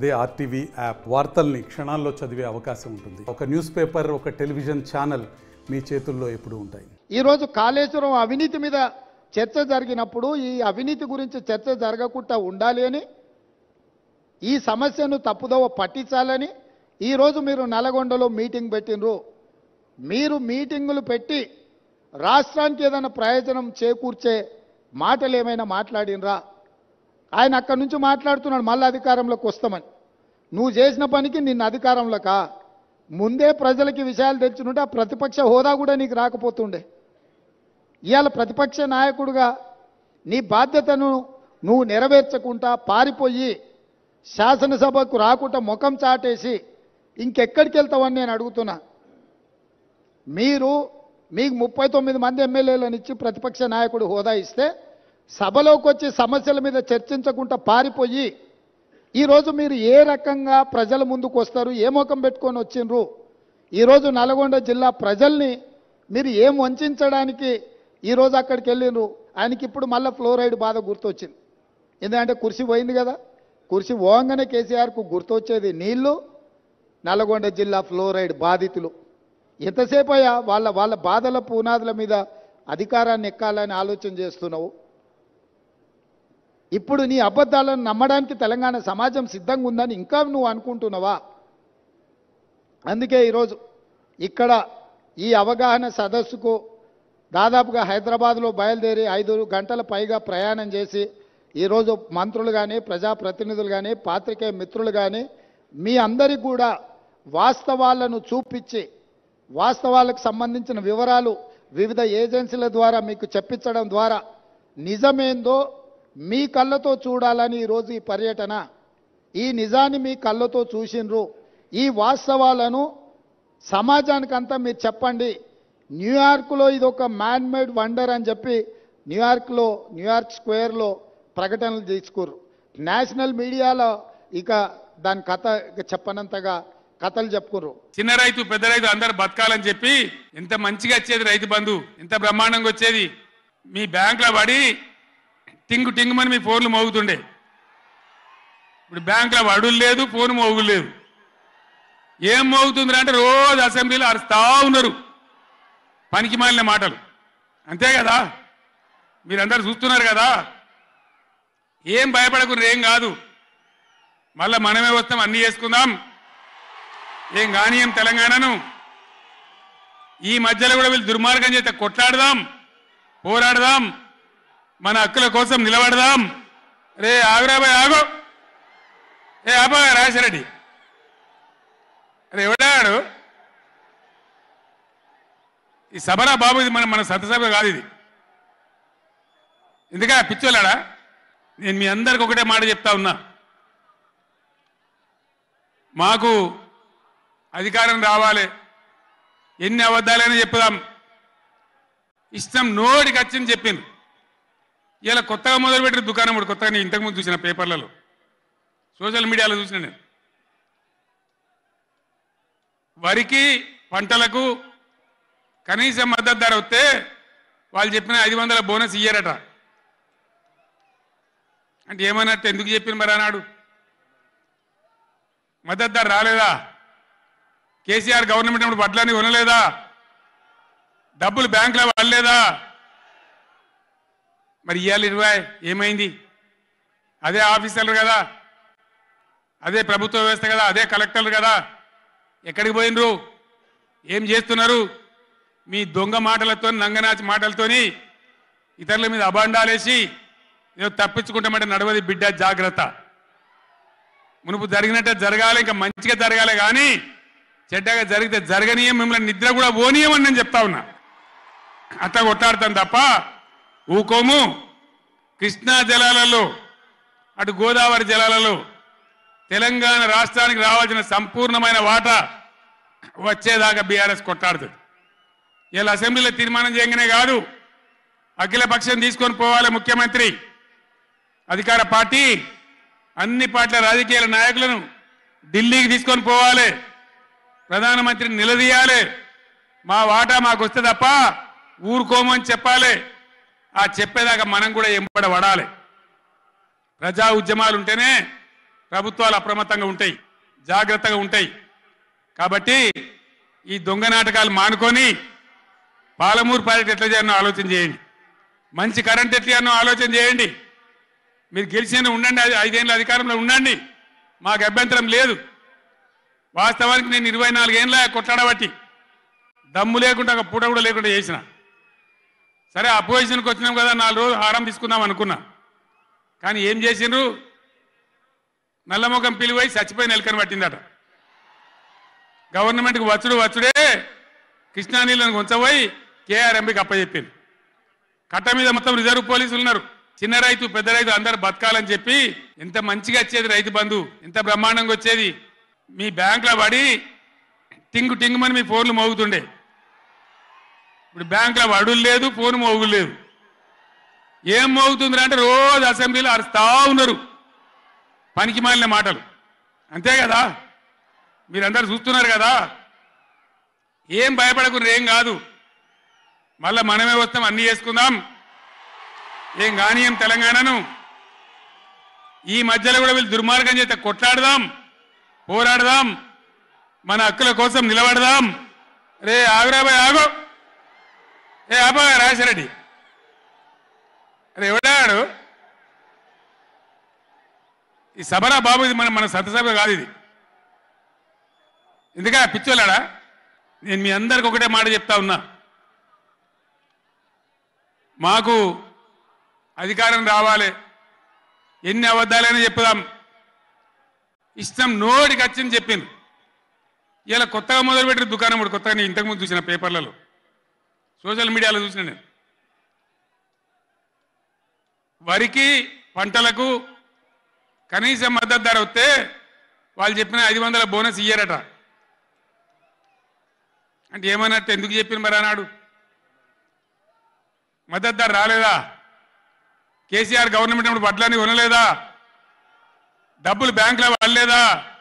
అదే RTV app వార్తల్ని క్షణాల్లో చదివే అవకాశం ఉంటుంది ఒక న్యూస్ పేపర్ ఒక టెలివిజన్ ఛానల్ మీ చేతుల్లో ఎప్పుడూ ఉంటాయి ఈరోజు కాళేశ్వరం అవినీతి మీద చర్చ జరిగినప్పుడు ఈ అవినీతి గురించి చర్చ జరగకుండా ఉండాలి అని ఈ సమస్యను తప్పుదోవ పట్టించాలని ఈరోజు మీరు నల్గొండలో మీటింగ్ పెట్టినరు మీరు మీటింగులు పెట్టి రాష్ట్రానికి ఏదైనా ప్రయోజనం చేకూర్చే మాటలు ఏమైనా మాట్లాడినరా ఆయన అక్కడి నుంచి మాట్లాడుతున్నాడు మళ్ళీ అధికారంలోకి వస్తామని నువ్వు చేసిన పనికి నిన్న అధికారంలోకా ముందే ప్రజలకి విషయాలు తెచ్చుంటే ఆ ప్రతిపక్ష హోదా కూడా నీకు రాకపోతుండే ఇవాళ ప్రతిపక్ష నాయకుడుగా నీ బాధ్యతను నువ్వు నెరవేర్చకుండా పారిపోయి శాసనసభకు రాకుండా ముఖం చాటేసి ఇంకెక్కడికి వెళ్తావని నేను అడుగుతున్నా మీరు మీకు ముప్పై తొమ్మిది మంది ఎమ్మెల్యేలను ఇచ్చి ప్రతిపక్ష నాయకుడు హోదా ఇస్తే సభలోకి వచ్చి సమస్యల మీద చర్చించకుండా పారిపోయి ఈరోజు మీరు ఏ రకంగా ప్రజల ముందుకు వస్తారు ఏ ముఖం పెట్టుకొని వచ్చిండ్రు ఈరోజు నల్గొండ జిల్లా ప్రజల్ని మీరు ఏం వంచడానికి ఈరోజు అక్కడికి వెళ్ళిండ్రు ఆయనకి ఇప్పుడు మళ్ళీ ఫ్లోరైడ్ బాధ గుర్తొచ్చింది ఎందుకంటే కుర్చీ పోయింది కదా కుర్చీ పోగానే కేసీఆర్కు గుర్తొచ్చేది నీళ్లు నల్గొండ జిల్లా ఫ్లోరైడ్ బాధితులు ఎంతసేపు అయ్యా వాళ్ళ వాళ్ళ బాధల పునాదుల మీద అధికారాన్ని ఎక్కాలని ఆలోచన చేస్తున్నావు ఇప్పుడు నీ అబద్ధాలను నమ్మడానికి తెలంగాణ సమాజం సిద్ధంగా ఉందని ఇంకా నువ్వు అనుకుంటున్నావా అందుకే ఈరోజు ఇక్కడ ఈ అవగాహన సదస్సుకు దాదాపుగా హైదరాబాద్లో బయలుదేరి ఐదు గంటల పైగా ప్రయాణం చేసి ఈరోజు మంత్రులు కానీ ప్రజాప్రతినిధులు కానీ పాత్రికేయ మిత్రులు కానీ మీ అందరికీ కూడా వాస్తవాలను చూపించి వాస్తవాలకు సంబంధించిన వివరాలు వివిధ ఏజెన్సీల ద్వారా మీకు చెప్పించడం ద్వారా నిజమేందో మీ కళ్ళతో చూడాలని ఈరోజు ఈ పర్యటన ఈ నిజాన్ని మీ కళ్ళతో చూసిండ్రు ఈ వాస్తవాలను సమాజానికంతా మీరు చెప్పండి న్యూయార్క్లో ఇది ఒక మ్యాన్ మేడ్ వండర్ అని చెప్పి న్యూయార్క్లో న్యూయార్క్ స్క్వేర్లో ప్రకటనలు తీసుకుర్రు నేషనల్ మీడియాలో ఇక దాని కథ ఇక చెప్పనంతగా కథలు చెప్పుకుర్రు చిన్న రైతు పెద్ద రైతు అందరు బతకాలని చెప్పి ఎంత మంచిగా వచ్చేది రైతు బంధు ఎంత బ్రహ్మాండంగా వచ్చేది మీ బ్యాంకులో పడి టింగు టింగుమని మీ ఫోన్లు మోగుతుండే ఇప్పుడు బ్యాంకులో వడులు లేదు ఫోన్ మోగులు లేదు ఏం మోగుతుంది అంటే రోజు అసెంబ్లీలో అరుస్తా ఉన్నారు పనికి మాలిన మాటలు అంతే కదా మీరందరూ చూస్తున్నారు కదా ఏం భయపడకుండా ఏం కాదు మళ్ళా మనమే వస్తాం అన్ని చేసుకుందాం ఏం కానీయం తెలంగాణను ఈ మధ్యలో కూడా వీళ్ళు దుర్మార్గం చేస్తే కొట్లాడదాం పోరాడదాం మన హక్కుల కోసం నిలబడదాం రే ఆగురాబాయ్ ఆగు ఏ ఆపా రాజరెడ్డి రే ఎవడాడు ఈ సభరా బాబు ఇది మన మన సత్యసభ కాదు ఇది ఎందుక పిచ్చోలాడా నేను మీ అందరికి ఒకటే మాట చెప్తా ఉన్నా మాకు అధికారం రావాలి ఎన్ని అబద్ధాలైనా చెప్పుదాం ఇష్టం నోటికి వచ్చింది చెప్పింది ఇలా కొత్తగా మొదలుపెట్టిన దుకాణం ఒకటి కొత్తగా నేను ఇంతకుముందు చూసిన పేపర్లలో సోషల్ మీడియాలో చూసిన నేను వరికి పంటలకు కనీస మద్దతు ధర వస్తే వాళ్ళు చెప్పిన ఐదు వందల బోనస్ ఇయ్యారట అంటే ఏమన్నట్టు ఎందుకు చెప్పిన మరి అన్నాడు మద్దతు ధర రాలేదా కేసీఆర్ గవర్నమెంట్ ఇప్పుడు వడ్లని కొనలేదా డబ్బులు బ్యాంకులో పడలేదా మరి ఇవాళ ఇరవై ఏమైంది అదే ఆఫీసర్లు కదా అదే ప్రభుత్వ వ్యవస్థ కదా అదే కలెక్టర్లు కదా ఎక్కడికి పోయినరు ఏం చేస్తున్నారు మీ దొంగ మాటలతో నంగనాచి మాటలతోని ఇతరుల మీద అబాండాలేసి ఏదో తప్పించుకుంటామంటే నడవది బిడ్డ జాగ్రత్త మునుపు జరిగినట్టే జరగాలి ఇంకా మంచిగా జరగాలి కానీ చెడ్డగా జరిగితే జరగనీయం మిమ్మల్ని నిద్ర కూడా పోనీయమని నేను చెప్తా ఉన్నా అట్లా కొట్లాడతాం తప్ప ఊకోము కృష్ణా జలాలలో అటు గోదావరి జలాలలో తెలంగాణ రాష్ట్రానికి రావాల్సిన సంపూర్ణమైన వాటా వచ్చేదాకా బీఆర్ఎస్ కొట్లాడుతుంది ఇలా అసెంబ్లీలో తీర్మానం చేయగానే కాదు అఖిల పక్షం తీసుకొని పోవాలి ముఖ్యమంత్రి అధికార పార్టీ అన్ని పార్టీల రాజకీయ నాయకులను ఢిల్లీకి తీసుకొని పోవాలి ప్రధానమంత్రిని నిలదీయాలి మా వాటా మాకు వస్తే తప్ప ఊరుకోమని చెప్పాలి ఆ చెప్పేదాకా మనం కూడా ఎంబడ పడాలి ప్రజా ఉద్యమాలు ఉంటేనే ప్రభుత్వాలు అప్రమత్తంగా ఉంటాయి జాగ్రత్తగా ఉంటాయి కాబట్టి ఈ దొంగ నాటకాలు మానుకొని పాలమూరు ప్రాజెక్ట్ ఎట్లా చేయాలో ఆలోచన చేయండి మంచి కరెంట్ ఎట్లా చేయాలో ఆలోచన చేయండి మీరు గెలిచిన ఉండండి ఐ- ఐదేళ్ళ అధికారంలో ఉండండి మాకు అభ్యంతరం లేదు వాస్తవానికి నేను ఇరవై నాలుగేళ్ళ కొట్లాడబట్టి దమ్ము లేకుండా ఒక పూట కూడా లేకుండా చేసిన సరే అపోజిషన్కి వచ్చినాం కదా నాలుగు రోజులు హారం తీసుకుందాం అనుకున్నా కానీ ఏం చేసిండ్రు నల్లముఖం పిలివై చచ్చిపోయిన ఎలకని పట్టిందట గవర్నమెంట్కి వచ్చుడు వచ్చుడే కృష్ణా నీళ్ళని ఉంచబోయి కేఆర్ఎంబికి అప్పచెప్పింది కట్ట మీద మొత్తం రిజర్వ్ పోలీసులు ఉన్నారు చిన్న రైతు పెద్ద రైతు అందరు బతకాలని చెప్పి ఎంత మంచిగా వచ్చేది రైతు బంధు ఎంత బ్రహ్మాండంగా వచ్చేది మీ బ్యాంకులో పడి టింగు టింగుమని మీ ఫోన్లు మోగుతుండే ఇప్పుడు బ్యాంకులో వడులు లేదు ఫోన్ మోగులు లేదు ఏం మోగుతుంది అంటే రోజు అసెంబ్లీలో అరుస్తా ఉన్నారు పనికి మాలిన మాటలు అంతే కదా మీరందరూ చూస్తున్నారు కదా ఏం భయపడకుండా ఏం కాదు మళ్ళా మనమే వస్తాం అన్ని చేసుకుందాం ఏం కానీయం తెలంగాణను ఈ మధ్యలో కూడా వీళ్ళు దుర్మార్గం చేస్తే కొట్లాడదాం పోరాడదాం మన హక్కుల కోసం నిలబడదాం రే ఆగురాబాయ్ ఆగు ఏ ఆపా రాజశరెడ్డి అరే ఎవడాడు ఈ సభరా బాబు ఇది మన మన సభ కాదు ఇది ఎందుక పిచ్చోళ్ళాడా నేను మీ అందరికి ఒకటే మాట చెప్తా ఉన్నా మాకు అధికారం రావాలి ఎన్ని అబద్ధాలైనా చెప్పుదాం ఇష్టం నోటికి వచ్చింది చెప్పింది ఇలా కొత్తగా మొదలుపెట్టిన దుకాణం ఒకటి కొత్తగా నేను ఇంతకుముందు చూసిన పేపర్లలో సోషల్ మీడియాలో చూసిన నేను వరికి పంటలకు కనీస మద్దతు ధర వస్తే వాళ్ళు చెప్పిన ఐదు వందల బోనస్ ఇయ్యారట అంటే ఏమన్నట్టు ఎందుకు చెప్పిన మరి అన్నాడు మద్దతు ధర రాలేదా కేసీఆర్ గవర్నమెంట్ అప్పుడు వడ్లని కొనలేదా డబ్బులు బ్యాంకులో వాళ్ళలేదా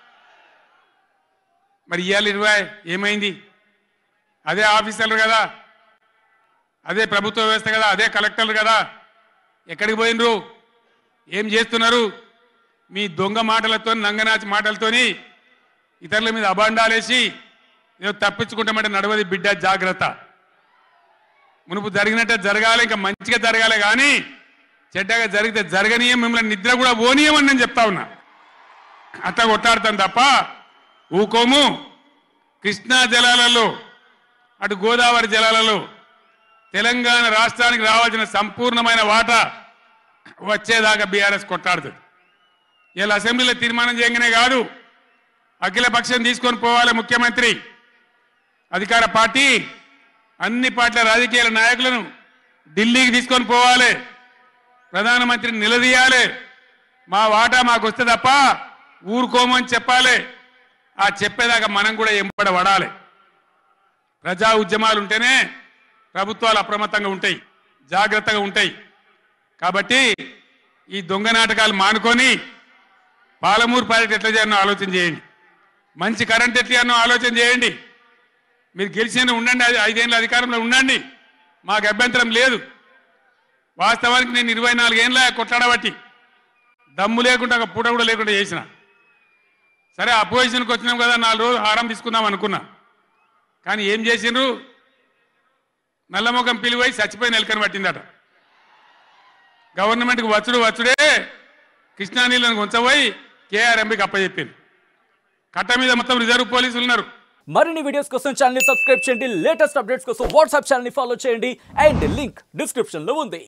మరి ఇవాళ ఇరవై ఏమైంది అదే ఆఫీసర్లు కదా అదే ప్రభుత్వ వ్యవస్థ కదా అదే కలెక్టర్లు కదా ఎక్కడికి పోయినరు ఏం చేస్తున్నారు మీ దొంగ మాటలతో నంగనాచి మాటలతోని ఇతరుల మీద అబాండాలేసి ఏదో తప్పించుకుంటామంటే నడవది బిడ్డ జాగ్రత్త మునుపు జరిగినట్టే జరగాలి ఇంకా మంచిగా జరగాలి కానీ చెడ్డగా జరిగితే జరగనీయం మిమ్మల్ని నిద్ర కూడా పోనీయమని నేను చెప్తా ఉన్నా అట్లా కొట్టాడతాం తప్ప ఊకోము కృష్ణా జలాలలో అటు గోదావరి జలాలలో తెలంగాణ రాష్ట్రానికి రావాల్సిన సంపూర్ణమైన వాటా వచ్చేదాకా బీఆర్ఎస్ కొట్టాడుతుంది ఇలా అసెంబ్లీలో తీర్మానం చేయగానే కాదు అఖిల పక్షం తీసుకొని పోవాలి ముఖ్యమంత్రి అధికార పార్టీ అన్ని పార్టీల రాజకీయాల నాయకులను ఢిల్లీకి తీసుకొని పోవాలి ప్రధానమంత్రిని నిలదీయాలి మా వాటా మాకు వస్తే తప్ప ఊరుకోమని చెప్పాలి ఆ చెప్పేదాకా మనం కూడా ఎంబడ పడాలి ప్రజా ఉద్యమాలు ఉంటేనే ప్రభుత్వాలు అప్రమత్తంగా ఉంటాయి జాగ్రత్తగా ఉంటాయి కాబట్టి ఈ దొంగ నాటకాలు మానుకొని పాలమూరు ప్రాజెక్ట్ ఎట్లా చేయాలో ఆలోచన చేయండి మంచి కరెంట్ ఎట్లా చేయాలో ఆలోచన చేయండి మీరు గెలిచిన ఉండండి ఐ- ఐదేళ్ళ అధికారంలో ఉండండి మాకు అభ్యంతరం లేదు వాస్తవానికి నేను ఇరవై నాలుగేళ్ళ కొట్లాడబట్టి దమ్ము లేకుండా ఒక పూట కూడా లేకుండా చేసిన సరే అపోజిషన్కి వచ్చినాం కదా నాలుగు రోజులు హారం తీసుకుందాం అనుకున్నా కానీ ఏం చేసిండ్రు నల్లముఖం పిలివై చచ్చిపోయిన ఎలకని పట్టిందట గవర్నమెంట్కి వచ్చుడు వచ్చుడే కృష్ణా నీళ్ళని ఉంచబోయి కేఆర్ఎంబికి అప్పచెప్పింది కట్ట మీద మొత్తం రిజర్వ్ పోలీసులు ఉన్నారు మరిన్ని వీడియోస్ కోసం ఛానల్ ని సబ్స్క్రైబ్ చేయండి లేటెస్ట్ అప్డేట్స్ కోసం వాట్సాప్ ఛానల్ ని ఫాలో చేయండి అండ్ లింక్ డిస్క్రిప్షన్ లో ఉంది